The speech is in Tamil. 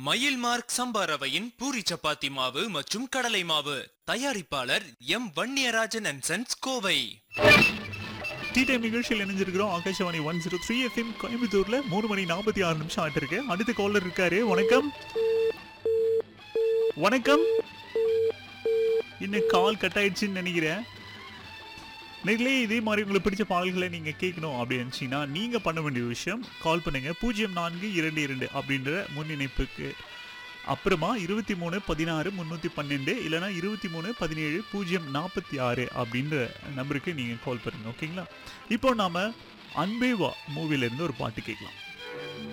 மயில் மார்க் சம்பா ரவையின் பூரி சப்பாத்தி மாவு மற்றும் கடலை மாவு தயாரிப்பாளர் M Vanniyarajan and sons Kovai tea time நிகழ்ச்சியில் இணைஞ்சிருக்கிறோம் Akashvani one zero three F M கோயம்புத்தூர்ல மூணு மணி நாற்பத்தி ஆறு நிமிஷம் ஆயிட்டு இருக்கு அடுத்த காலர் இருக்காரு வணக்கம் வணக்கம் இன்னும் கால் கட் ஆயிடுச்சுன்னு நினைக்கிறேன் நீங்களே இதே மாதிரி உங்களுக்கு பிடிச்ச பாடல்களை நீங்க கேட்கணும் அப்படின்னு நினைச்சீங்கன்னா நீங்க பண்ண வேண்டிய விஷயம் கால் பண்ணுங்க பூஜ்ஜியம் நான்கு இரண்டு இரண்டு அப்படின்ற முன்னிணைப்புக்கு அப்புறமா இருபத்தி மூணு பதினாறு முந்நூற்றி பன்னெண்டு இல்லைனா இருபத்தி மூணு பதினேழு பூஜ்ஜியம் நாற்பத்தி ஆறு அப்படின்ற நம்பருக்கு நீங்கள் கால் பண்ணுங்க ஓகேங்களா இப்போ நாம அன்பே வா மூவிலேருந்து ஒரு பாட்டு கேட்கலாம்